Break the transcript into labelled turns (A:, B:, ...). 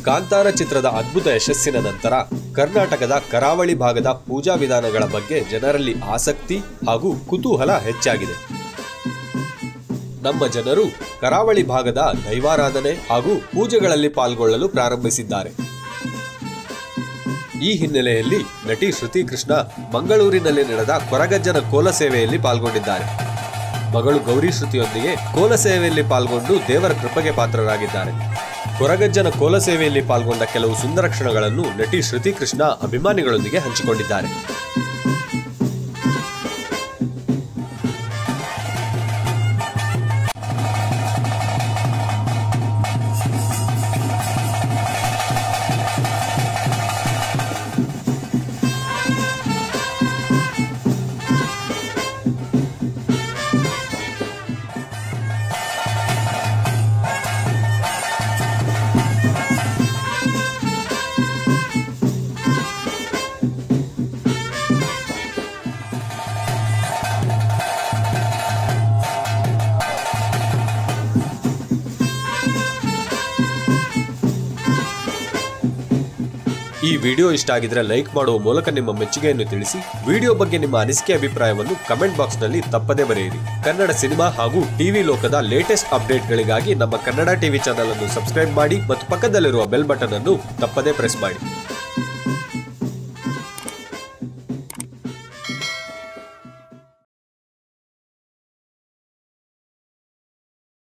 A: ಕಾಂತಾರ ಚಿತ್ರದ ಅದ್ಭುತ ಯಶಸ್ಸಿನ ನಂತರ ಕರ್ನಾಟಕದ ಕರಾವಳಿ ಭಾಗದ ಪೂಜಾ ವಿಧಾನಗಳ ಬಗ್ಗೆ ಜನರಲ್ಲಿ ಆಸಕ್ತಿ ಹಾಗೂ ಕುತೂಹಲ ಹೆಚ್ಚಾಗಿದೆ ನಮ್ಮ ಜನರು ಕರಾವಳಿ ಭಾಗದ ದೈವಾರಾಧನೆ ಹಾಗೂ ಪೂಜೆಗಳಲ್ಲಿ ಪಾಲ್ಗೊಳ್ಳಲು ಪ್ರಾರಂಭಿಸಿದ್ದಾರೆ ಈ ಹಿನ್ನೆಲೆಯಲ್ಲಿ ನಟಿ ಶ್ರುತಿ ಕೃಷ್ಣ ಮಂಗಳೂರಿನಲ್ಲಿ ನಡೆದ ಕೊರಗಜ್ಜನ ಕೋಲ ಸೇವೆಯಲ್ಲಿ ಪಾಲ್ಗೊಂಡಿದ್ದಾರೆ ಮಗಳು ಗೌರಿ ಶ್ರುತಿಯೊಂದಿಗೆ ಕೋಲ ಸೇವೆಯಲ್ಲಿ ಪಾಲ್ಗೊಂಡು ದೇವರ ಕೃಪೆಗೆ ಪಾತ್ರರಾಗಿದ್ದಾರೆ ಕೊರಗಜ್ಜನ ಕೋಲ ಸೇವೆಯಲ್ಲಿ ಪಾಲ್ಗೊಂಡ ಕೆಲವು ಸುಂದರ ಕ್ಷಣಗಳನ್ನು ನಟಿ ಶ್ರುತಿ ಕೃಷ್ಣ ಅಭಿಮಾನಿಗಳೊಂದಿಗೆ ಹಂಚಿಕೊಂಡಿದ್ದಾರೆ ಈ ವಿಡಿಯೋ ಇಷ್ಟ ಆಗಿದ್ರೆ ಲೈಕ್ ಮಾಡುವ ಮೂಲಕ ನಿಮ್ಮ ಮೆಚ್ಚುಗೆಯನ್ನು ತಿಳಿಸಿ ವಿಡಿಯೋ ಬಗ್ಗೆ ನಿಮ್ಮ ಅನಿಸಿಕೆ ಅಭಿಪ್ರಾಯವನ್ನು ಕಮೆಂಟ್ ಬಾಕ್ಸ್ ನಲ್ಲಿ ತಪ್ಪದೇ ಬರೆಯಿರಿ ಕನ್ನಡ ಸಿನಿಮಾ ಹಾಗೂ ಟಿವಿ ಲೋಕದ ಲೇಟೆಸ್ಟ್ ಅಪ್ಡೇಟ್ಗಳಿಗಾಗಿ ನಮ್ಮ ಕನ್ನಡ ಟಿವಿ ಚಾನೆಲ್ ಅನ್ನು ಸಬ್ಸ್ಕ್ರೈಬ್ ಮಾಡಿ ಮತ್ತು ಪಕ್ಕದಲ್ಲಿರುವ ಬೆಲ್ ಬಟನ್ ಅನ್ನು ತಪ್ಪದೇ ಪ್ರೆಸ್ ಮಾಡಿ